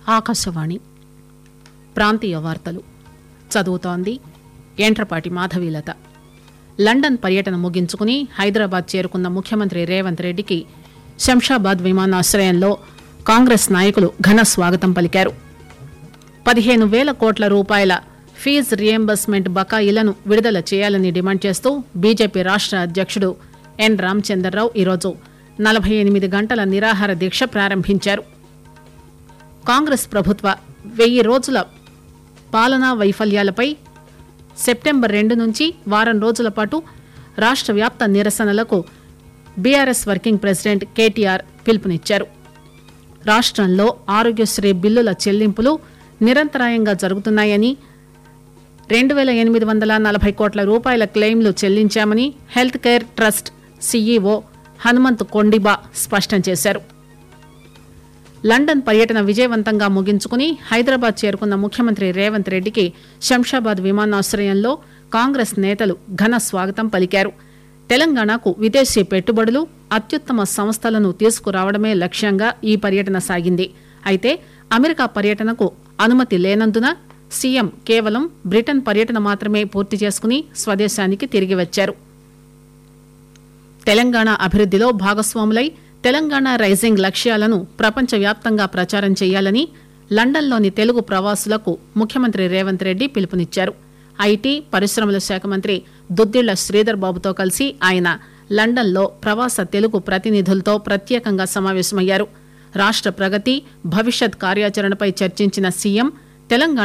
ఆకాశవాణి ప్రాంతీయ వార్తలు చదువుతోంది ఏంట్రపాటి మాధవీలత లండన్ పర్యటన ముగించుకుని హైదరాబాద్ చేరుకున్న ముఖ్యమంత్రి రేవంత్ రెడ్డికి శంషాబాద్ విమానాశ్రయంలో కాంగ్రెస్ నాయకులు ఘన స్వాగతం పలికారు పదిహేను వేల కోట్ల రూపాయల ఫీజు రియంబర్స్మెంట్ బకాయిలను విడుదల చేయాలని డిమాండ్ చేస్తూ బీజేపీ రాష్ట్ర అధ్యక్షుడు ఎన్ రామచందర్రావు ఈరోజు నలభై ఎనిమిది గంటల నిరాహార దీక్ష ప్రారంభించారు కాంగ్రెస్ ప్రభుత్వ వెయ్యి రోజుల పాలనా వైఫల్యాలపై సెప్టెంబర్ రెండు నుంచి వారం రోజుల పాటు రాష్ట్ర వ్యాప్త నిరసనలకు బీఆర్ఎస్ వర్కింగ్ ప్రెసిడెంట్ కేటీఆర్ పిలుపునిచ్చారు రాష్ట్రంలో ఆరోగ్యశ్రీ బిల్లుల చెల్లింపులు నిరంతరాయంగా జరుగుతున్నాయని రెండు వేల ఎనిమిది వందల నలభై కోట్ల రూపాయల క్లెయిమ్లు చెల్లించామని health care trust CEO Hanumanth Kondiba స్పష్టం చేశారు లండన్ పర్యటన విజయవంతంగా ముగించుకుని హైదరాబాద్ చేరుకున్న ముఖ్యమంత్రి రేవంత్ రెడ్డికి శంషాబాద్ విమానాశ్రయంలో కాంగ్రెస్ నేతలు ఘన స్వాగతం పలికారు తెలంగాణకు విదేశీ పెట్టుబడులు అత్యుత్తమ సంస్థలను తీసుకురావడమే లక్ష్యంగా ఈ పర్యటన సాగింది అయితే అమెరికా పర్యటనకు అనుమతి లేనందున సీఎం కేవలం బ్రిటన్ పర్యటన మాత్రమే పూర్తి చేసుకుని స్వదేశానికి తిరిగి వచ్చారు తెలంగాణ అభివృద్దిలో భాగస్వాములై తెలంగాణ రైజింగ్ లక్ష్యాలను ప్రపంచవ్యాప్తంగా ప్రచారం చేయాలని లండన్లోని తెలుగు ప్రవాసులకు ముఖ్యమంత్రి రేవంత్ రెడ్డి పిలుపునిచ్చారు ఐటీ పరిశ్రమల శాఖ మంత్రి దుద్దిళ్ల శ్రీధర్ బాబుతో కలిసి ఆయన లండన్లో ప్రవాస తెలుగు ప్రతినిధులతో ప్రత్యేకంగా సమావేశమయ్యారు రాష్ట్ర ప్రగతి భవిష్యత్ కార్యాచరణపై చర్చించిన సీఎం తెలంగాణ